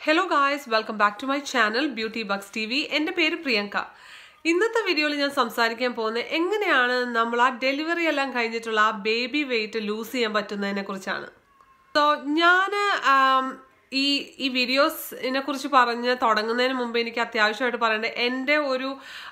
hello guys welcome back to my channel beauty bucks T V എൻ്റെ പേര് പ്രിയങ്ക ഇന്നത്തെ വീഡിയോയിൽ ഞാൻ സംസാരിക്കാൻ പോകുന്നത് എങ്ങനെയാണ് നമ്മൾ ആ ഡെലിവറി എല്ലാം കഴിഞ്ഞിട്ടുള്ള ആ ബേബി വെയിറ്റ് ലൂസ് ചെയ്യാൻ പറ്റുന്നതിനെ കുറിച്ചാണ് സോ ഞാൻ ഈ ഈ വീഡിയോസിനെ കുറിച്ച് പറഞ്ഞ് തുടങ്ങുന്നതിന് മുമ്പ് എനിക്ക് അത്യാവശ്യമായിട്ട് പറയേണ്ടത് എൻ്റെ ഒരു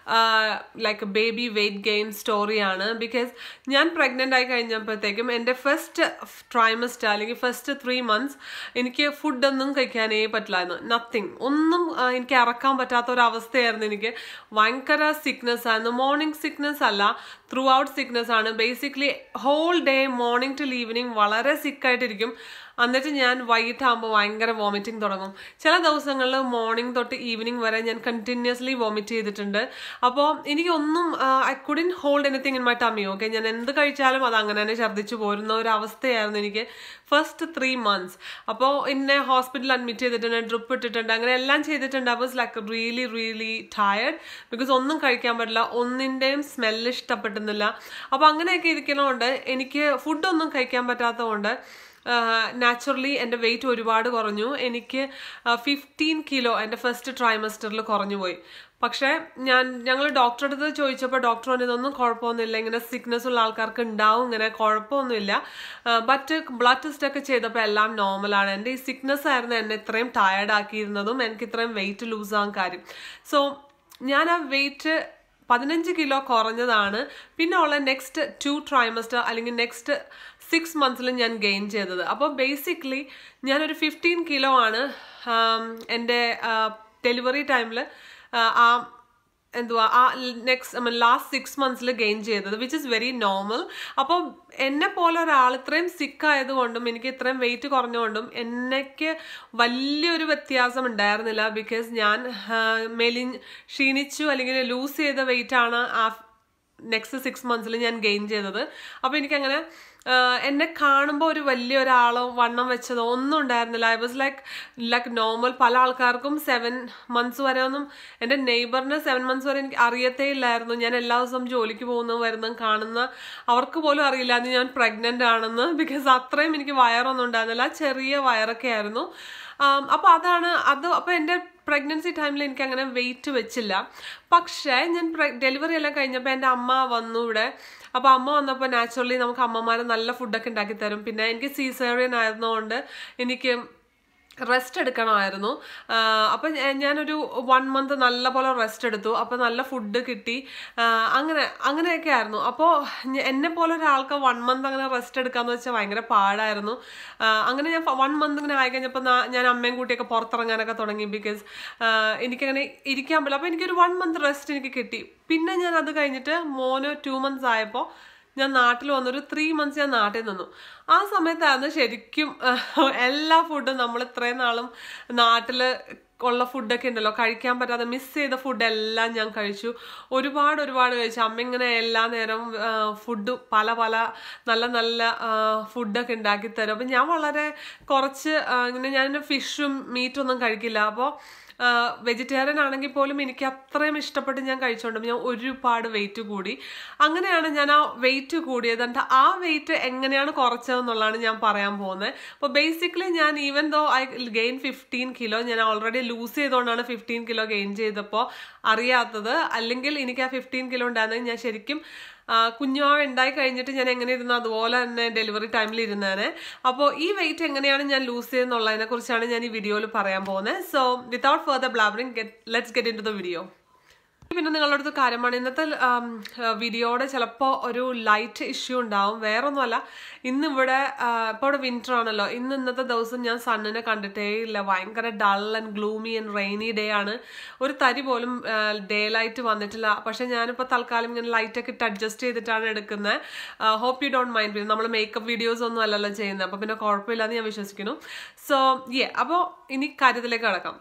ലൈക്ക് ബേബി വെയിറ്റ് ഗെയിൻ സ്റ്റോറിയാണ് ബിക്കോസ് ഞാൻ പ്രഗ്നൻ്റ് ആയി കഴിഞ്ഞപ്പോഴത്തേക്കും എൻ്റെ ഫസ്റ്റ് ട്രൈമസ്റ്റർ അല്ലെങ്കിൽ ഫസ്റ്റ് ത്രീ മന്ത്സ് എനിക്ക് ഫുഡൊന്നും കഴിക്കാനേ പറ്റില്ലായിരുന്നു നത്തിങ് ഒന്നും ആ, എനിക്ക് ഇറക്കാൻ പറ്റാത്ത ഒരു അവസ്ഥയായിരുന്നു എനിക്ക് ഭയങ്കര സിക്നസ് ആയിരുന്നു മോർണിംഗ് സിക്നസ് അല്ല ത്രൂ ഔട്ട് സിക്നസ് ആണ് basically whole day morning to evening വളരെ സിക്കായിട്ടിരിക്കും എന്നിട്ട് ഞാൻ വൈകിട്ടാകുമ്പോൾ ഭയങ്കര വോമിറ്റിംഗ് തുടങ്ങും ചില ദിവസങ്ങളിൽ മോർണിംഗ് തൊട്ട് ഈവനിങ് വരെ ഞാൻ കണ്ടിന്യൂസ്ലി വോമിറ്റ് ചെയ്തിട്ടുണ്ട് അപ്പോൾ എനിക്കൊന്നും I couldn't hold anything in my tummy okay ഞാൻ എന്ത് കഴിച്ചാലും അത് അങ്ങനെ തന്നെ ഛർദ്ദിച്ചു പോരുന്ന ഒരു അവസ്ഥയായിരുന്നു എനിക്ക് ഫസ്റ്റ് ത്രീ മന്ത്സ് അപ്പോൾ എന്നെ ഹോസ്പിറ്റലിൽ അഡ്മിറ്റ് ചെയ്തിട്ടുണ്ട് ഡ്രിപ്പ് ഇട്ടിട്ടുണ്ട് അങ്ങനെ എല്ലാം ചെയ്തിട്ടുണ്ട് I was like really really tired because ഒന്നും കഴിക്കാൻ പറ്റില്ല ഒന്നിൻ്റെയും സ്മെല്ല് ഇഷ്ടപ്പെട്ടുന്നില്ല അപ്പോൾ അങ്ങനെയൊക്കെ ഇരിക്കുന്നതുകൊണ്ട് എനിക്ക് ഫുഡൊന്നും കഴിക്കാൻ പറ്റാത്തതുകൊണ്ട് നാച്ചുറലി എൻ്റെ വെയിറ്റ് ഒരുപാട് കുറഞ്ഞു എനിക്ക് ഫിഫ്റ്റീൻ കിലോ എൻ്റെ ഫസ്റ്റ് ട്രൈമസ്റ്ററിൽ കുറഞ്ഞു പോയി പക്ഷേ ഞാൻ ഞങ്ങൾ ഡോക്ടറെ അടുത്ത് ചോദിച്ചപ്പോൾ ഡോക്ടർ പറഞ്ഞു ഇതൊന്നും കുഴപ്പമൊന്നുമില്ല ഇങ്ങനെ സിക്നസ് ഉള്ള ആൾക്കാർക്ക് ഉണ്ടാവും ഇങ്ങനെ കുഴപ്പമൊന്നുമില്ല ബട്ട് ബ്ലഡ് ടെസ്റ്റ് ഒക്കെ ചെയ്തപ്പോൾ എല്ലാം നോർമലാണ് എൻ്റെ ഈ സിക്നസ് ആയിരുന്നു എന്നെ ഇത്രയും ടയർഡ് ആക്കിയിരുന്നതും എനിക്ക് ഇത്രയും വെയിറ്റ് ലൂസ് ആകാൻ കാര്യം സോ ഞാൻ ആ വെയിറ്റ് പതിനഞ്ച് കിലോ കുറഞ്ഞതാണ് പിന്നെ ഉള്ള നെക്സ്റ്റ് ടു ട്രൈമസ്റ്റർ അല്ലെങ്കിൽ നെക്സ്റ്റ് സിക്സ് മന്ത്സിൽ ഞാൻ ഗെയിൻ ചെയ്തത് അപ്പോൾ ബേസിക്കലി ഞാനൊരു ഫിഫ്റ്റീൻ കിലോ ആണ് ആം, എൻ്റെ ഡെലിവറി ടൈമിൽ ആ എന്തുവാ ആ next I mean last six മന്ത്സിൽ ഗെയിൻ ചെയ്തത് വിച്ച് ഇസ് വെരി നോർമൽ അപ്പോൾ എന്നെ പോലെ ഒരാൾ ഇത്രയും സിക്ക് ആയതുകൊണ്ടും എനിക്ക് ഇത്രയും വെയിറ്റ് കുറഞ്ഞുകൊണ്ടും എനിക്ക് വലിയൊരു വ്യത്യാസം ഉണ്ടായിരുന്നില്ല ബിക്കോസ് ഞാൻ മെലി ക്ഷീണിച്ചു അല്ലെങ്കിൽ ലൂസ് ചെയ്ത വെയിറ്റ് ആണ് ആ നെക്സ്റ്റ് സിക്സ് മന്ത്സിൽ ഞാൻ ഗെയിൻ ചെയ്തത് അപ്പോൾ എനിക്കങ്ങനെ ആഹ് എന്നെ കാണുമ്പോൾ ഒരു വലിയ ഒരാളോ വണ്ണം വെച്ചതോ ഒന്നും ഉണ്ടായിരുന്നില്ല I was like like normal പല ആൾക്കാർക്കും സെവൻ മന്ത്സ് വരെ ഒന്നും എൻ്റെ നെയ്ബറിന് സെവൻ മന്ത്സ് വരെ എനിക്ക് അറിയത്തേ ഇല്ലായിരുന്നു ഞാൻ എല്ലാ ദിവസവും ജോലിക്ക് പോകുന്നതും വരുന്നതും കാണുന്ന അവർക്ക് പോലും അറിയില്ലായിരുന്നു ഞാൻ പ്രഗ്നൻ്റ് ആണെന്ന് ബിക്കോസ് അത്രയും എനിക്ക് വയറൊന്നും ഉണ്ടായിരുന്നില്ല ചെറിയ വയറൊക്കെ ആയിരുന്നു അപ്പോൾ അതാണ് അത് അപ്പോൾ എൻ്റെ പ്രഗ്നൻസി ടൈമിൽ എനിക്ക് അങ്ങനെ വെയിറ്റ് വെച്ചില്ല പക്ഷേ ഞാൻ ഡെലിവറി എല്ലാം കഴിഞ്ഞപ്പോൾ എൻ്റെ അമ്മ വന്നു ഇവിടെ അപ്പോൾ അമ്മ വന്നപ്പോൾ നാച്ചുറലി നമുക്ക് അമ്മമാർ നല്ല ഫുഡൊക്കെ ഉണ്ടാക്കി തരും പിന്നെ എനിക്ക് സീസേറിയൻ ആയിരുന്നതുകൊണ്ട് എനിക്ക് റെസ്റ്റ് എടുക്കണമായിരുന്നു അപ്പം ഞാനൊരു വൺ മന്ത് നല്ല പോലെ റെസ്റ്റ് എടുത്തു അപ്പോൾ നല്ല ഫുഡ് കിട്ടി ആ, അങ്ങനെ അങ്ങനെയൊക്കെ ആയിരുന്നു അപ്പോൾ എന്നെ പോലെ ഒരാൾക്ക് വൺ മന്ത് അങ്ങനെ റെസ്റ്റ് എടുക്കാന്ന് വെച്ചാൽ ഭയങ്കര പാടായിരുന്നു ആ, അങ്ങനെ ഞാൻ വൺ മന്ത് ഇങ്ങനെ ആയി കഴിഞ്ഞപ്പോൾ നാ- ഞാൻ അമ്മയും കൂട്ടിയൊക്കെ പുറത്തിറങ്ങാനൊക്കെ തുടങ്ങി ബിക്കോസ് എനിക്കങ്ങനെ ഇരിക്കാൻ പറ്റില്ല അപ്പോൾ എനിക്കൊരു വൺ മന്ത് റെസ്റ്റ് എനിക്ക് കിട്ടി പിന്നെ ഞാൻ അത് കഴിഞ്ഞിട്ട് മോന് ടു മന്ത്സ് ആയപ്പോൾ ഞാൻ നാട്ടിൽ വന്നൊരു ത്രീ മന്ത്സ് ഞാൻ നാട്ടിൽ നിന്നു ആ സമയത്തായിരുന്നു ശരിക്കും ആഹ്, എല്ലാ ഫുഡും നമ്മൾ ഇത്രയും നാളും നാട്ടിൽ ഉള്ള ഫുഡൊക്കെ ഉണ്ടല്ലോ കഴിക്കാൻ പറ്റാതെ മിസ് ചെയ്ത ഫുഡെല്ലാം ഞാൻ കഴിച്ചു ഒരുപാട് ഒരുപാട് കഴിച്ചു അമ്മ ഇങ്ങനെ എല്ലാ നേരവും ഫുഡ് പല പല നല്ല നല്ല ഫുഡൊക്കെ ഉണ്ടാക്കി തരും അപ്പം ഞാൻ വളരെ കുറച്ച് ആ, ഇങ്ങനെ ഞാൻ ഫിഷും മീറ്റും ഒന്നും കഴിക്കില്ല അപ്പോൾ വെജിറ്റേറിയൻ ആണെങ്കിൽ പോലും എനിക്ക് അത്രയും ഇഷ്ടപ്പെട്ട് ഞാൻ കഴിച്ചുകൊണ്ട് ഞാൻ ഒരുപാട് വെയിറ്റ് കൂടി അങ്ങനെയാണ് ഞാൻ ആ വെയിറ്റ് കൂടിയത് എന്നിട്ട് ആ വെയിറ്റ് എങ്ങനെയാണ് കുറച്ചതെന്നുള്ളതാണ് ഞാൻ പറയാൻ പോകുന്നത് അപ്പോൾ ബേസിക്കലി ഞാൻ even though I gain fifteen kilo ഞാൻ ഓൾറെഡി ലൂസ് ചെയ്തുകൊണ്ടാണ് ഫിഫ്റ്റീൻ കിലോ ഗെയിൻ ചെയ്തപ്പോൾ അറിയാത്തത് അല്ലെങ്കിൽ എനിക്ക് ആ ഫിഫ്റ്റീൻ കിലോ ഉണ്ടായിരുന്നെങ്കിൽ ഞാൻ ശരിക്കും ആ, കുഞ്ഞുമാവ് ഉണ്ടായി കഴിഞ്ഞിട്ട് ഞാൻ എങ്ങനെ ഇരുന്നു അതുപോലെ തന്നെ ഡെലിവറി ടൈമിൽ ഇരുന്നേനെ അപ്പോൾ ഈ വെയിറ്റ് എങ്ങനെയാണ് ഞാൻ ലൂസ് ചെയ്യുന്നുള്ളതിനെ കുറിച്ചാണ് ഞാൻ ഈ വീഡിയോയിൽ പറയാൻ പോകുന്നത് so without further blabbering get let's get into the video പിന്നെ നിങ്ങളുടെ അടുത്ത് കാര്യമാണ് ഇന്നത്തെ ആം, വീഡിയോയുടെ ചിലപ്പോൾ ഒരു ലൈറ്റ് ഇഷ്യൂ ഉണ്ടാവും വേറൊന്നുമല്ല ഇന്നിവിടെ ആ, ഇപ്പോൾ ഇവിടെ വിൻ്റർ ആണല്ലോ ഇന്ന് ഇന്നത്തെ ദിവസം ഞാൻ സണ്ണിനെ കണ്ടിട്ടേ ഇല്ല ഭയങ്കര dull and gloomy and rainy day ആണ് ഒരു തരി പോലും ഡേ ലൈറ്റ് വന്നിട്ടില്ല പക്ഷെ ഞാനിപ്പോൾ തൽക്കാലം ഇങ്ങനെ ലൈറ്റൊക്കെ ഇട്ട് അഡ്ജസ്റ്റ് ചെയ്തിട്ടാണ് എടുക്കുന്നത് ഹോപ്പ് യു ഡോണ്ട് മൈൻഡ് പിന്നെ നമ്മൾ മേക്കപ്പ് വീഡിയോസ് ഒന്നും അല്ലല്ലോ ചെയ്യുന്നത് അപ്പോൾ പിന്നെ കുഴപ്പമില്ലാന്ന് ഞാൻ വിശ്വസിക്കുന്നു സോ യേ അപ്പോൾ ഇനി കാര്യത്തിലേക്ക് കിടക്കാം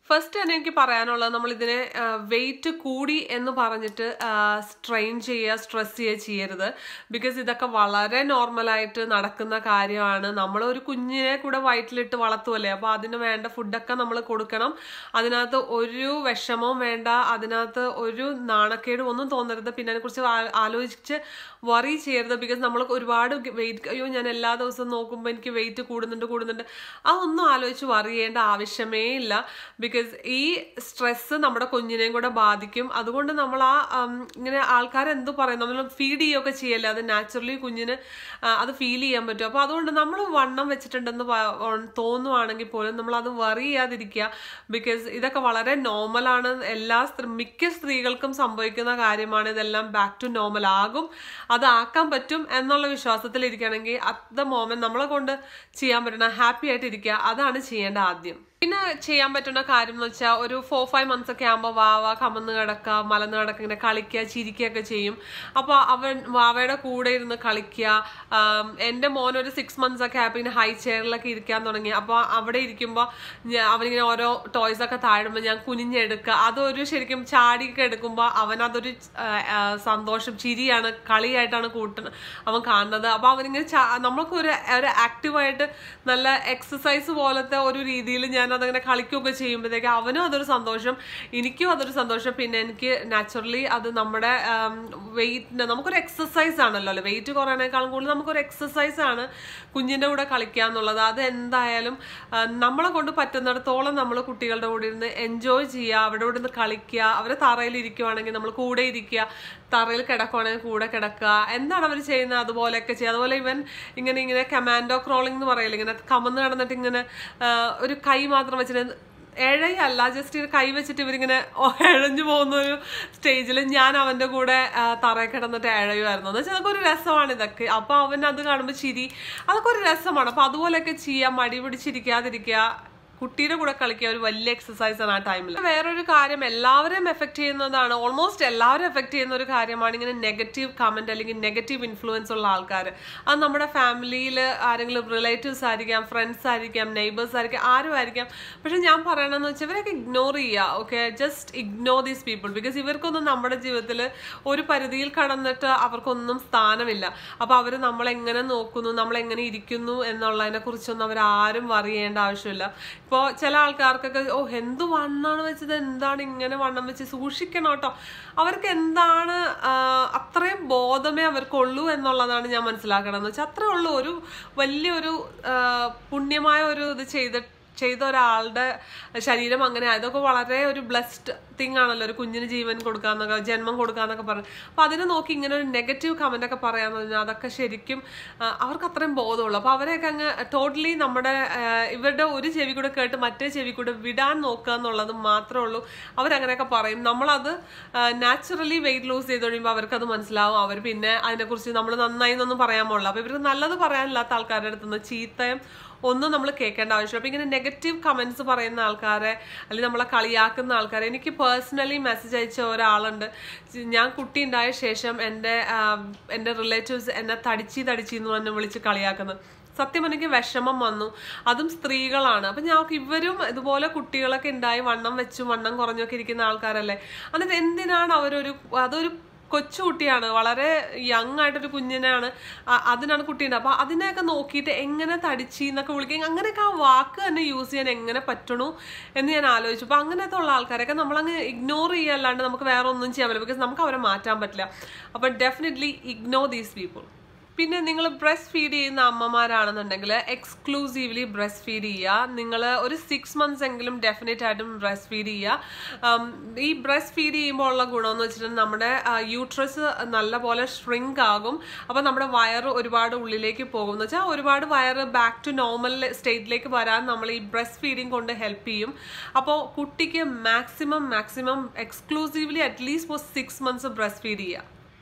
ഫസ്റ്റ് തന്നെ എനിക്ക് പറയാനുള്ളത് നമ്മൾ ഇതിനെ വെയിറ്റ് കൂടി എന്ന് പറഞ്ഞിട്ട് സ്ട്രെയിൻ ചെയ്യുക സ്ട്രെസ് ചെയ്യുക ചെയ്യരുത് ബിക്കോസ് ഇതൊക്കെ വളരെ നോർമലായിട്ട് നടക്കുന്ന കാര്യമാണ് നമ്മൾ ഒരു കുഞ്ഞിനെ കൂടെ വയറ്റിലിട്ട് വളർത്തുമല്ലേ അപ്പോൾ അതിന് വേണ്ട ഫുഡൊക്കെ നമ്മൾ കൊടുക്കണം അതിനകത്ത് ഒരു വിഷമവും വേണ്ട അതിനകത്ത് ഒരു നാണക്കേടും ഒന്നും തോന്നരുത് പിന്നെ അതിനെക്കുറിച്ച് ആ- ആലോചിച്ച് വറി ചെയ്യരുത് ബിക്കോസ് നമ്മൾ ഒരുപാട് വെയിറ്റ് അയ്യോ ഞാൻ എല്ലാ ദിവസവും നോക്കുമ്പോൾ എനിക്ക് വെയിറ്റ് കൂടുന്നുണ്ട് കൂടുന്നുണ്ട് അതൊന്നും ആലോചിച്ച് വറി ചെയ്യേണ്ട ആവശ്യമേ ഇല്ല ബിക്കോസ് ഈ സ്ട്രെസ് നമ്മുടെ കുഞ്ഞിനെയും കൂടെ ബാധിക്കും അതുകൊണ്ട് നമ്മൾ ആ ഉം, ഇങ്ങനെ ആൾക്കാർ എന്ത് പറയും നമ്മൾ ഫീഡ് ചെയ്യുകയൊക്കെ ചെയ്യല്ലേ അത് നാച്ചുറലി കുഞ്ഞിന് ആ, അത് ഫീൽ ചെയ്യാൻ പറ്റും അപ്പോൾ അതുകൊണ്ട് നമ്മൾ വണ്ണം വെച്ചിട്ടുണ്ടെന്ന് പ- ഉം, തോന്നുവാണെങ്കിൽ പോലും നമ്മൾ അത് വറി ചെയ്യാതിരിക്കുക ബിക്കോസ് ഇതൊക്കെ വളരെ നോർമലാണ് എല്ലാ സ്ത്രീ മിക്ക സ്ത്രീകൾക്കും സംഭവിക്കുന്ന കാര്യമാണ് ഇതെല്ലാം ബാക്ക് ടു നോർമൽ ആകും അതാക്കാൻ പറ്റും എന്നുള്ള വിശ്വാസത്തിൽ ഇരിക്കുകയാണെങ്കിൽ അറ്റ് ദ മോമെന്റ് നമ്മളെ കൊണ്ട് ചെയ്യാൻ പറ്റുന്ന ഹാപ്പി ആയിട്ട് ഇരിക്കുക അതാണ് ചെയ്യേണ്ട ആദ്യം പിന്നെ ചെയ്യാൻ പറ്റുന്ന കാര്യം എന്ന് വെച്ചാൽ ഒരു ഫോർ ഫൈവ് മന്ത്സ് ഒക്കെ ആകുമ്പോൾ വാവ കമന്ന് കിടക്കുക മലന്ന് കിടക്കുക ഇങ്ങനെ കളിക്കുക ചിരിക്കുകയൊക്കെ ചെയ്യും അപ്പോൾ അവൻ വാവയുടെ കൂടെ ഇരുന്ന് കളിക്കുക ആം, എൻ്റെ മോൻ ഒരു സിക്സ് മന്ത്സ് ഒക്കെ ആയപ്പോൾ ഇങ്ങനെ ഹൈ ചെയറിലൊക്കെ ഇരിക്കാൻ തുടങ്ങി അപ്പോൾ അവിടെ ഇരിക്കുമ്പോൾ അവനിങ്ങനെ ഓരോ ടോയ്സ് ഒക്കെ താഴുമ്പോൾ ഞാൻ കുനിഞ്ഞെടുക്കുക അതൊരു ശരിക്കും ചാടിയൊക്കെ എടുക്കുമ്പോൾ അവനതൊരു ആ, ആ, സന്തോഷം ചിരിയാണ് കളിയായിട്ടാണ് കൂട്ടുന്നത് അവൻ കാണുന്നത് അപ്പോൾ അവനിങ്ങനെ ചാ- നമുക്കൊരു ഒരു ആക്റ്റീവായിട്ട് നല്ല എക്സസൈസ് പോലത്തെ ഒരു രീതിയിൽ ഞാൻ അതങ്ങനെ കളിക്കുകയൊക്കെ ചെയ്യുമ്പോഴത്തേക്ക് അവനും അതൊരു സന്തോഷം എനിക്കും അതൊരു സന്തോഷം പിന്നെ എനിക്ക് നാച്ചുറലി അത് നമ്മുടെ വെയിറ്റിന് നമുക്കൊരു എക്സസൈസ് ആണല്ലോ അല്ലെ വെയിറ്റ് കുറയാനേക്കാളും കൂടുതൽ നമുക്കൊരു എക്സസൈസ് ആണ് കുഞ്ഞിൻ്റെ കൂടെ കളിക്കുക എന്നുള്ളത് അത് എന്തായാലും ആ, നമ്മളെ കൊണ്ട് പറ്റുന്നിടത്തോളം നമ്മൾ കുട്ടികളുടെ കൂടെ ഇരുന്ന് എൻജോയ് ചെയ്യുക അവിടെ കൂടെ ഇരുന്ന് കളിക്കുക അവർ തറയിൽ ഇരിക്കുവാണെങ്കിൽ നമ്മൾ കൂടെ ഇരിക്കുക തറയിൽ കിടക്കുവാണെങ്കിൽ കൂടെ കിടക്കുക എന്താണ് അവർ ചെയ്യുന്നത് അതുപോലെയൊക്കെ ചെയ്യുക അതുപോലെ ഇവൻ ഇങ്ങനെ ഇങ്ങനെ കമാൻഡോ ക്രോളിംഗ് എന്ന് പറയില്ല ഇങ്ങനെ കമന്ന് കിടന്നിട്ട് ഇങ്ങനെ ആ, ഒരു കൈ മാത്രം വെച്ചിട്ട് എഴയല്ല ജസ്റ്റ് ഇത് കൈ വെച്ചിട്ട് ഇവരിങ്ങനെ ഓ- എഴഞ്ഞു പോകുന്ന ഒരു സ്റ്റേജിൽ ഞാൻ അവന്റെ കൂടെ ആ, തറയിൽ കിടന്നിട്ട് എഴയുമായിരുന്നു എന്ന് വെച്ചാൽ അതൊക്കെ ഒരു രസമാണ് ഇതൊക്കെ അപ്പൊ അവൻ അത് കാണുമ്പോൾ ചിരി അതൊക്കെ ഒരു രസമാണ് അപ്പൊ അതുപോലെയൊക്കെ ചെയ്യാം മടി പിടിച്ചിരിക്കാതിരിക്കുക കുട്ടിയുടെ കൂടെ കളിക്കുക ഒരു വലിയ എക്സസൈസ് ആണ് ആ ടൈമിൽ വേറൊരു കാര്യം എല്ലാവരെയും എഫക്ട് ചെയ്യുന്നതാണ് ഓൾമോസ്റ്റ് എല്ലാവരും എഫക്ട് ചെയ്യുന്ന ഒരു കാര്യമാണ് ഇങ്ങനെ നെഗറ്റീവ് കമന്റ് അല്ലെങ്കിൽ നെഗറ്റീവ് ഇൻഫ്ലുവൻസ് ഉള്ള ആൾക്കാർ അത് നമ്മുടെ ഫാമിലിയിൽ ആരെങ്കിലും റിലേറ്റീവ്സ് ആയിരിക്കാം ഫ്രണ്ട്സ് ആയിരിക്കാം നെയ്ബേഴ്സ് ആയിരിക്കാം ആരും ആയിരിക്കാം പക്ഷെ ഞാൻ പറയണമെന്ന് വെച്ചാൽ ഇവരൊക്കെ ഇഗ്നോർ ചെയ്യുക okay just ignore these people because ഇവർക്കൊന്നും നമ്മുടെ ജീവിതത്തിൽ ഒരു പരിധിയിൽ കടന്നിട്ട് അവർക്കൊന്നും സ്ഥാനമില്ല അപ്പോൾ അവർ നമ്മളെങ്ങനെ നോക്കുന്നു നമ്മളെങ്ങനെ ഇരിക്കുന്നു എന്നുള്ളതിനെ കുറിച്ചൊന്നും അവർ ആരും അറിയേണ്ട ആവശ്യമില്ല ഇപ്പോൾ ചില ആൾക്കാർക്കൊക്കെ ഓ എന്ത് വണ്ണാണ് വെച്ചത് എന്താണ് ഇങ്ങനെ വണ്ണം വെച്ച് സൂക്ഷിക്കണം കേട്ടോ അവർക്ക് എന്താണ് ആ, അത്രയും ബോധമേ അവർക്കുള്ളൂ എന്നുള്ളതാണ് ഞാൻ മനസ്സിലാക്കണം എന്ന് വെച്ചാൽ അത്രേ ഉള്ളൂ ഒരു വലിയൊരു ആ, പുണ്യമായ ഒരു ഇത് ചെയ്തിട്ട് ചെയ്ത ഒരാളുടെ ശരീരം അങ്ങനെ അതൊക്കെ വളരെ ഒരു ബ്ലെസ്ഡ് തിങ് ആണല്ലോ ഒരു കുഞ്ഞിന് ജീവൻ കൊടുക്കാന്നൊക്കെ ജന്മം കൊടുക്കാന്നൊക്കെ പറഞ്ഞു അപ്പൊ അതിനെ നോക്കി ഇങ്ങനെ ഒരു നെഗറ്റീവ് കമന്റ് ഒക്കെ പറയാന്ന് പറഞ്ഞാൽ അതൊക്കെ ശരിക്കും ആ, അവർക്ക് അത്രയും ബോധമുള്ളൂ അപ്പൊ അവരെയൊക്കെ അങ്ങ് ടോട്ടലി നമ്മുടെ ആ, ഇവരുടെ ഒരു ചെവി കൂടെ കേട്ട് മറ്റേ ചെവി കൂടെ വിടാൻ നോക്കുക എന്നുള്ളത് മാത്രമേ ഉള്ളൂ അവരങ്ങനെയൊക്കെ പറയും നമ്മളത് നാച്ചുറലി വെയിറ്റ് ലൂസ് ചെയ്ത് കഴിയുമ്പോൾ അവർക്കത് മനസ്സിലാവും അവർ പിന്നെ അതിനെക്കുറിച്ച് നമ്മൾ നന്നായി എന്നൊന്നും പറയാൻ പാടില്ല അപ്പൊ ഇവർക്ക് നല്ലത് പറയാനില്ലാത്ത ആൾക്കാരുടെ അടുത്ത് നിന്ന് ചീത്തയും ഒന്നും നമ്മൾ കേൾക്കേണ്ട ആവശ്യമില്ല അപ്പം ഇങ്ങനെ നെഗറ്റീവ് കമൻസ് പറയുന്ന ആൾക്കാരെ അല്ലെങ്കിൽ നമ്മളെ കളിയാക്കുന്ന ആൾക്കാരെ എനിക്ക് പേഴ്സണലി മെസ്സേജ് അയച്ച ഒരാളുണ്ട് ഞാൻ കുട്ടി ഉണ്ടായ ശേഷം എൻ്റെ ആ, എൻ്റെ റിലേറ്റീവ്സ് എന്നെ തടിച്ചി തടിച്ചി എന്ന് പറഞ്ഞ് വിളിച്ച് കളിയാക്കുന്നത് സത്യം എനിക്ക് വിഷമം വന്നു അതും സ്ത്രീകളാണ് അപ്പം ഞാൻ ഇവരും ഇതുപോലെ കുട്ടികളൊക്കെ ഉണ്ടായി വണ്ണം വെച്ചും വണ്ണം കുറഞ്ഞൊക്കെ ഇരിക്കുന്ന ആൾക്കാരല്ലേ എന്നിട്ട് എന്തിനാണ് അവരൊരു അതൊരു കൊച്ചുകുട്ടിയാണ് വളരെ യങ് ആയിട്ടൊരു കുഞ്ഞിനാണ് അ- അതിനാണ് കുട്ടീൻ്റെ അപ്പോൾ അതിനെയൊക്കെ നോക്കിയിട്ട് എങ്ങനെ തടിച്ചി എന്നൊക്കെ വിളിക്കുക അങ്ങനെയൊക്കെ ആ വാക്ക് തന്നെ യൂസ് ചെയ്യാൻ എങ്ങനെ പറ്റണു എന്ന് ഞാൻ ആലോചിച്ചു അപ്പോൾ അങ്ങനത്തെ ഉള്ള ആൾക്കാരൊക്കെ നമ്മളങ്ങ് ഇഗ്നോർ ചെയ്യാല്ലാണ്ട് നമുക്ക് വേറെ ഒന്നും ചെയ്യാൻ പറ്റില്ല ബിക്കോസ് നമുക്ക് അവരെ മാറ്റാൻ പറ്റില്ല അപ്പോൾ ഡെഫിനറ്റ്ലി ഇഗ്നോർ ദീസ് പീപ്പിൾ പിന്നെ നിങ്ങൾ ബ്രസ്റ്റ് ഫീഡ് ചെയ്യുന്ന അമ്മമാരാണെന്നുണ്ടെങ്കിൽ എക്സ്ക്ലൂസീവ്ലി ബ്രസ്റ്റ് ഫീഡ് ചെയ്യുക നിങ്ങൾ ഒരു സിക്സ് മന്ത്സ് എങ്കിലും ഡെഫിനറ്റ് ആയിട്ടും ബ്രസ്റ്റ് ഫീഡ് ചെയ്യുക ഉം, ഈ ബ്രസ്റ്റ് ഫീഡ് ചെയ്യുമ്പോൾ ഉള്ള ഗുണമെന്ന് വെച്ചിട്ടുണ്ടെങ്കിൽ നമ്മുടെ യൂട്രസ് നല്ലപോലെ ഷ്രിങ്ക് ആകും അപ്പോൾ നമ്മുടെ വയറ് ഒരുപാട് ഉള്ളിലേക്ക് പോകും എന്ന് വെച്ചാൽ ഒരുപാട് വയറ് ബാക്ക് ടു നോർമൽ സ്റ്റേറ്റിലേക്ക് വരാൻ നമ്മൾ ഈ ബ്രസ്റ്റ് ഫീഡിങ് കൊണ്ട് ഹെൽപ്പ് ചെയ്യും അപ്പോൾ കുട്ടിക്ക് maximum maximum exclusively at least four six months breast feed ചെയ്യുക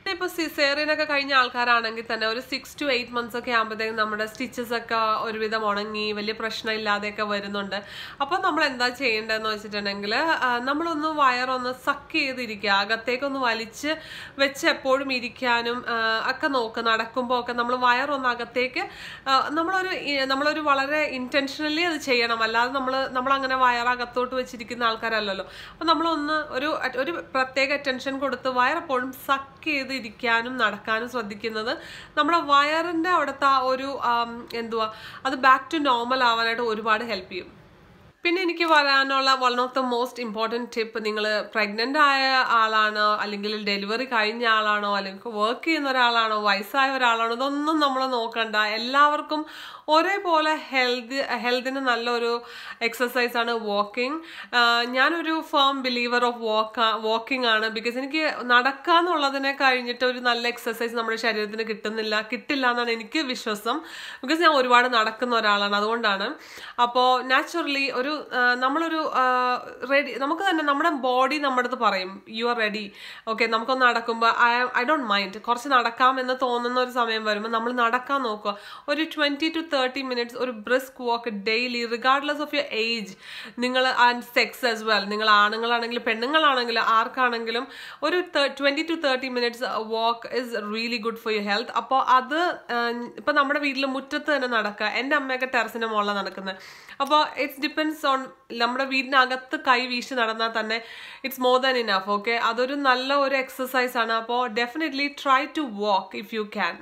ഇപ്പോൾ സിസേറിയനൊക്കെ കഴിഞ്ഞ ആൾക്കാരാണെങ്കിൽ തന്നെ ഒരു സിക്സ് ടു എയ്റ്റ് മന്ത്സ് ഒക്കെ ആകുമ്പോഴത്തേക്കും നമ്മുടെ സ്റ്റിച്ചസ് ഒക്കെ ഒരുവിധം ഉണങ്ങി വലിയ പ്രശ്നമില്ലാതെയൊക്കെ വരുന്നുണ്ട് അപ്പോൾ നമ്മൾ എന്താ ചെയ്യേണ്ടതെന്ന് വെച്ചിട്ടുണ്ടെങ്കിൽ നമ്മളൊന്ന് വയറൊന്ന് സക്ക് ചെയ്തിരിക്കുക അകത്തേക്കൊന്ന് വലിച്ച് വെച്ച് എപ്പോഴും ഇരിക്കാനും ആ, ഒക്കെ നോക്കുക നടക്കുമ്പോൾ ഒക്കെ നമ്മൾ വയറൊന്ന് അകത്തേക്ക് ആ, നമ്മളൊരു ഈ- നമ്മളൊരു വളരെ ഇന്റൻഷനലി അത് ചെയ്യണം അല്ലാതെ നമ്മൾ നമ്മളങ്ങനെ വയറകത്തോട്ട് വെച്ചിരിക്കുന്ന ആൾക്കാരല്ലല്ലോ അപ്പം നമ്മളൊന്ന് ഒരു ഒരു പ്രത്യേക അറ്റൻഷൻ കൊടുത്ത് വയറെപ്പോഴും സക്ക് ചെയ്ത് ഇരിക്കാനും നടക്കാനും ശ്രദ്ധിക്കുന്നത് നമ്മുടെ വയറിന്റെ അവിടുത്തെ ആ ഒരു ആം, എന്തുവാ അത് ബാക്ക് ടു നോർമൽ ആവാനായിട്ട് ഒരുപാട് ഹെൽപ്പ് ചെയ്യും പിന്നെ എനിക്ക് പറയാനുള്ള one of the most important tip നിങ്ങൾ പ്രഗ്നൻ്റ് ആയ ആളാണോ അല്ലെങ്കിൽ ഡെലിവറി കഴിഞ്ഞ ആളാണോ അല്ലെങ്കിൽ വർക്ക് ചെയ്യുന്ന ഒരാളാണോ വയസ്സായ ഒരാളാണോ ഇതൊന്നും നമ്മൾ നോക്കണ്ട എല്ലാവർക്കും ഒരേപോലെ ഹെൽത്ത് ഹെൽത്തിന് നല്ലൊരു എക്സസൈസ് ആണ് വാക്കിംഗ് ഞാനൊരു firm believer of walk walking ആണ് ബിക്കോസ് എനിക്ക് നടക്കുക എന്നുള്ളതിനെ കഴിഞ്ഞിട്ട് ഒരു നല്ല എക്സസൈസ് നമ്മുടെ ശരീരത്തിന് കിട്ടുന്നില്ല കിട്ടില്ല എന്നാണ് എനിക്ക് വിശ്വാസം ബിക്കോസ് ഞാൻ ഒരുപാട് നടക്കുന്ന ഒരാളാണ് അതുകൊണ്ടാണ് അപ്പോൾ നാച്ചുറലി ഒരു ആ, നമ്മളൊരു റെഡി നമുക്ക് തന്നെ നമ്മുടെ ബോഡി നമ്മുടെ അടുത്ത് പറയും യു ആർ റെഡി ഓക്കെ നമുക്കൊന്ന് നടക്കുമ്പോൾ ഐ ഐ ഡോണ്ട് മൈൻഡ് കുറച്ച് നടക്കാം എന്ന് തോന്നുന്ന ഒരു സമയം വരുമ്പോൾ നമ്മൾ നടക്കാൻ നോക്കുക ഒരു ട്വൻറ്റി ടു തേർട്ടി മിനിറ്റ്സ് ഒരു brisk walk daily regardless of your age നിങ്ങൾ ആൻഡ് സെക്സ് ആസ് വെൽ നിങ്ങൾ ആണുങ്ങളാണെങ്കിലും പെണ്ണുങ്ങളാണെങ്കിലും ആർക്കാണെങ്കിലും ഒരു twenty to thirty minutes walk is really good for your health അപ്പോൾ അത് ഇപ്പം നമ്മുടെ വീട്ടിൽ മുറ്റത്ത് തന്നെ നടക്കുക എൻ്റെ അമ്മയൊക്കെ ടെറസിൻ്റെ മുകളിലാണ് നടക്കുന്നത് അപ്പോൾ ഇറ്റ്സ് ഡിപ്പെൻസ് ഓൺ നമ്മുടെ വീടിനകത്ത് കൈ വീശി നടന്നാൽ തന്നെ it's more than enough okay അതൊരു നല്ല ഒരു എക്സസൈസ് ആണ് അപ്പോൾ definitely try to walk if you can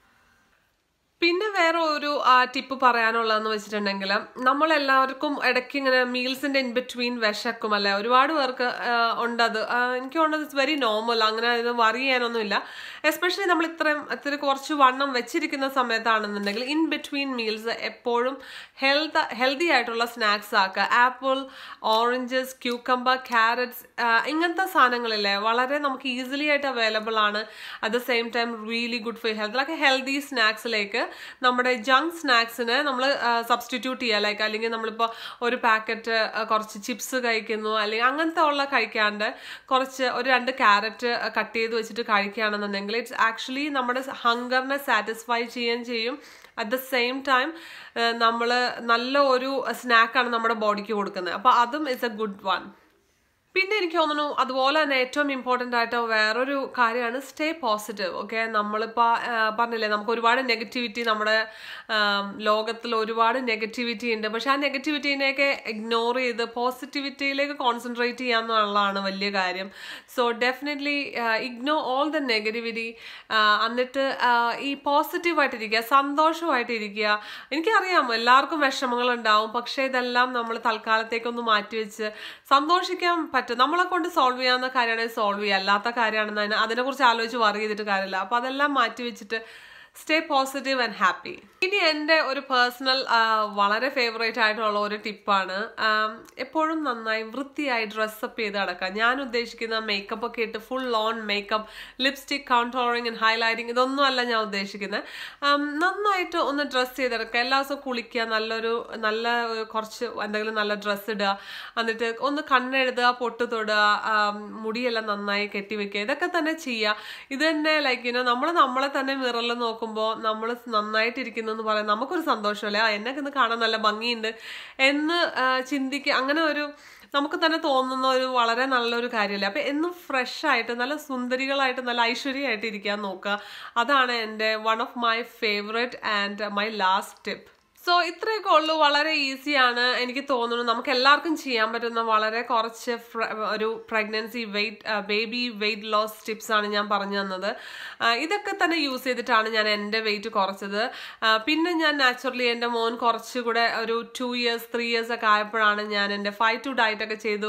പിന്നെ വേറെ ഒരു ടിപ്പ് പറയാനുള്ളതെന്ന് വെച്ചിട്ടുണ്ടെങ്കിൽ നമ്മളെല്ലാവർക്കും ഇടയ്ക്ക് ഇങ്ങനെ മീൽസിന്റെ ഇൻ ബിറ്റ്വീൻ വിശക്കും അല്ലെ ഒരുപാട് പേർക്ക് ആ, ഉണ്ടത് ആ, എനിക്ക് തോന്നുന്നത് ഇറ്റ്സ് വെരി നോർമൽ അങ്ങനെ ഇത് വറി ചെയ്യാനൊന്നുമില്ല എസ്പെഷ്യലി നമ്മൾ ഇത്രയും ഇത്തിരി കുറച്ച് വണ്ണം വെച്ചിരിക്കുന്ന സമയത്താണെന്നുണ്ടെങ്കിൽ ഇൻ ബിറ്റ്വീൻ മീൽസ് എപ്പോഴും ഹെൽത്ത് ഹെൽത്തി ആയിട്ടുള്ള സ്നാക്സ് ആക്കുക ആപ്പിൾ ഓറഞ്ചസ് ക്യൂക്കമ്പർ ക്യാരറ്റ്സ് ഇങ്ങനത്തെ സാധനങ്ങളില്ലേ വളരെ നമുക്ക് ഈസിലി ആയിട്ട് അവൈലബിൾ ആണ് at the same time really good for health like healthy സ്നാക്സിലേക്ക് നമ്മുടെ ജങ്ക് സ്നാക്സിന് നമ്മൾ സബ്സ്റ്റിറ്റ്യൂട്ട് ചെയ്യുക ലൈക്ക് അല്ലെങ്കിൽ നമ്മളിപ്പോൾ ഒരു പാക്കറ്റ് കുറച്ച് ചിപ്സ് കഴിക്കുന്നു അല്ലെങ്കിൽ അങ്ങനത്തെ ഉള്ള കഴിക്കാണ്ട് കുറച്ച് ഒരു രണ്ട് ക്യാരറ്റ് കട്ട് ചെയ്ത് വെച്ചിട്ട് കഴിക്കുകയാണെന്നുണ്ടെങ്കിൽ ഇറ്റ്സ് ആക്ച്വലി നമ്മുടെ ഹങ്കറിനെ സാറ്റിസ്ഫൈ ചെയ്യുകയും ചെയ്യും അറ്റ് ദ സെയിം ടൈം നമ്മൾ നല്ല ഒരു സ്നാക്കാണ് നമ്മുടെ ബോഡിക്ക് കൊടുക്കുന്നത് അപ്പോൾ അതും ഇറ്റ്സ് എ ഗുഡ് വൺ പിന്നെ എനിക്ക് തോന്നുന്നു അതുപോലെ തന്നെ ഏറ്റവും ഇമ്പോർട്ടൻ്റ് ആയിട്ട് വേറൊരു കാര്യമാണ് സ്റ്റേ പോസിറ്റീവ് ഓക്കെ നമ്മളിപ്പോൾ പറഞ്ഞില്ലേ നമുക്ക് ഒരുപാട് നെഗറ്റിവിറ്റി നമ്മുടെ ആം, ലോകത്തിൽ ഒരുപാട് നെഗറ്റിവിറ്റി ഉണ്ട് പക്ഷെ ആ നെഗറ്റിവിറ്റീനെയൊക്കെ ഇഗ്നോർ ചെയ്ത് പോസിറ്റിവിറ്റിയിലേക്ക് കോൺസെൻട്രേറ്റ് ചെയ്യാന്നുള്ളതാണ് വലിയ കാര്യം so definitely ignore all the negativity എന്നിട്ട് ആ, ഈ പോസിറ്റീവായിട്ടിരിക്കുക സന്തോഷമായിട്ടിരിക്കുക എനിക്കറിയാം എല്ലാവർക്കും വിഷമങ്ങൾ ഉണ്ടാവും പക്ഷേ ഇതെല്ലാം നമ്മൾ തൽക്കാലത്തേക്കൊന്ന് മാറ്റിവെച്ച് സന്തോഷിക്കാൻ പറ്റും നമ്മളെ കൊണ്ട് സോൾവ് ചെയ്യാവുന്ന കാര്യമാണെങ്കിൽ സോൾവ് ചെയ്യുക അല്ലാത്ത കാര്യമാണെന്ന് അതിനെ അതിനെക്കുറിച്ച് ആലോചിച്ച് വറി ചെയ്തിട്ട് കാര്യമില്ല അപ്പോൾ അതെല്ലാം മാറ്റി വെച്ചിട്ട് സ്റ്റേ പോസിറ്റീവ് ആൻഡ് ഹാപ്പി ഇനി എൻ്റെ ഒരു പേഴ്സണൽ വളരെ ഫേവറേറ്റ് ആയിട്ടുള്ള ഒരു ടിപ്പാണ് എപ്പോഴും നന്നായി വൃത്തിയായി ഡ്രസ്സപ്പ് ചെയ്ത് നടക്കുക ഞാൻ ഉദ്ദേശിക്കുന്ന മേക്കപ്പ് ഒക്കെ ഇട്ട് full on makeup lipstick contouring and highlighting ഇതൊന്നും അല്ല ഞാൻ ഉദ്ദേശിക്കുന്നത് ആം, നന്നായിട്ട് ഒന്ന് ഡ്രസ്സ് ചെയ്തെടുക്കുക എല്ലാ ദിവസവും കുളിക്കുക നല്ലൊരു നല്ല ഒരു കുറച്ച് എന്തെങ്കിലും നല്ല ഡ്രസ്സ് ഇടുക എന്നിട്ട് ഒന്ന് കണ്ണെഴുതുക പൊട്ട് തൊടുക ആം, മുടിയെല്ലാം നന്നായി കെട്ടിവെക്കുക ഇതൊക്കെ തന്നെ ചെയ്യുക ഇത് തന്നെ ലൈക്ക് യുനോ നമ്മൾ നമ്മളെ തന്നെ മിററിൽ നോക്കുമ്പോൾ നമ്മൾ നന്നായിട്ടിരിക്കുന്നു എന്ന് പറയാം നമുക്കൊരു സന്തോഷമല്ലേ ആ എന്നൊക്കെ ഇന്ന് കാണാൻ നല്ല ഭംഗിയുണ്ട് എന്ന് ചിന്തിക്കുക അങ്ങനെ ഒരു നമുക്ക് തന്നെ തോന്നുന്ന ഒരു വളരെ നല്ലൊരു കാര്യമല്ലേ അപ്പം എന്നും ഫ്രഷ് ആയിട്ട് നല്ല സുന്ദരികളായിട്ട് നല്ല ഐശ്വര്യമായിട്ട് ഇരിക്കാൻ നോക്കുക അതാണ് എൻ്റെ one of my favourite and my last tip so ഇത്രയൊക്കെ ഉള്ളൂ വളരെ ഈസിയാണ് എനിക്ക് തോന്നുന്നു നമുക്ക് എല്ലാവർക്കും ചെയ്യാൻ പറ്റുന്ന വളരെ കുറച്ച് ഫ്ര- ഒരു pregnancy weight baby weight loss tips ആണ് ഞാൻ പറഞ്ഞു തന്നത് ആ, ഇതൊക്കെ തന്നെ യൂസ് ചെയ്തിട്ടാണ് ഞാൻ എൻ്റെ വെയിറ്റ് കുറച്ചത് ആ, പിന്നെ ഞാൻ നാച്ചുറലി എൻ്റെ മോൻ കുറച്ചുകൂടെ ഒരു ടു ഇയേഴ്സ് ത്രീ ഇയേഴ്സ് ഒക്കെ ആയപ്പോഴാണ് ഞാൻ എൻ്റെ ഫൈവ് ടു ഡയറ്റ് ഒക്കെ ചെയ്തു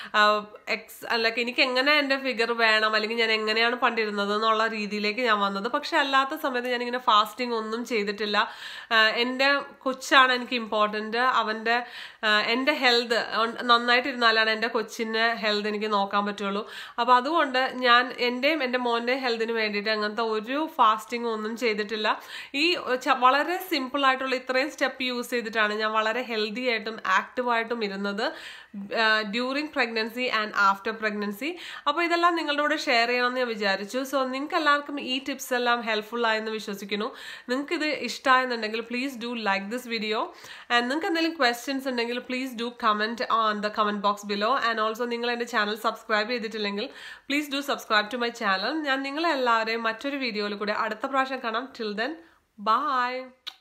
എക്സ് അല്ലെങ്കിൽ എനിക്ക് എങ്ങനെ എൻ്റെ ഫിഗർ വേണം അല്ലെങ്കിൽ ഞാൻ എങ്ങനെയാണ് പണ്ടിരുന്നത് എന്നുള്ള രീതിയിലേക്ക് ഞാൻ വന്നത് പക്ഷെ അല്ലാത്ത സമയത്ത് ഞാനിങ്ങനെ ഫാസ്റ്റിംഗ് ഒന്നും ചെയ്തിട്ടില്ല ആ, എൻ്റെ കൊച്ചാണ് എനിക്ക് ഇമ്പോർട്ടൻറ്റ് അവൻ്റെ എൻ്റെ ഹെൽത്ത് നന്നായിട്ടിരുന്നാലാണ് എൻ്റെ കൊച്ചിൻ്റെ ഹെൽത്ത് എനിക്ക് നോക്കാൻ പറ്റുള്ളൂ അപ്പോൾ അതുകൊണ്ട് ഞാൻ എൻ്റെയും എൻ്റെ മോൻ്റെയും ഹെൽത്തിന് വേണ്ടിയിട്ട് അങ്ങനത്തെ ഒരു ഫാസ്റ്റിംഗ് ഒന്നും ചെയ്തിട്ടില്ല ഈ ച- വളരെ സിമ്പിൾ ആയിട്ടുള്ള ഇത്രയും സ്റ്റെപ്പ് യൂസ് ചെയ്തിട്ടാണ് ഞാൻ വളരെ ഹെൽത്തി ആയിട്ടും ആക്റ്റീവായിട്ടും ഇരുന്നത് during pregnancy and after pregnancy അപ്പോൾ ഇതെല്ലാം നിങ്ങളുടെ കൂടെ ഷെയർ ചെയ്യണമെന്ന് ഞാൻ വിചാരിച്ചു സോ നിങ്ങൾക്ക് എല്ലാവർക്കും ഈ ടിപ്സ് എല്ലാം ഹെൽപ്ഫുൾ ആയെന്ന് വിശ്വസിക്കുന്നു നിങ്ങൾക്ക് ഇത് ഇഷ്ടമായെന്നുണ്ടെങ്കിൽ please do like this video and നിങ്ങൾക്ക് എന്തെങ്കിലും ക്വസ്റ്റ്യൻസ് ഉണ്ടെങ്കിൽ please do comment on the comment box below and also നിങ്ങൾ എൻ്റെ ചാനൽ സബ്സ്ക്രൈബ് ചെയ്തിട്ടില്ലെങ്കിൽ please do subscribe to my channel ഞാൻ നിങ്ങളെല്ലാവരെയും മറ്റൊരു വീഡിയോയിൽ കൂടെ അടുത്ത പ്രാവശ്യം കാണാം ടിൽ ദെൻ ബൈ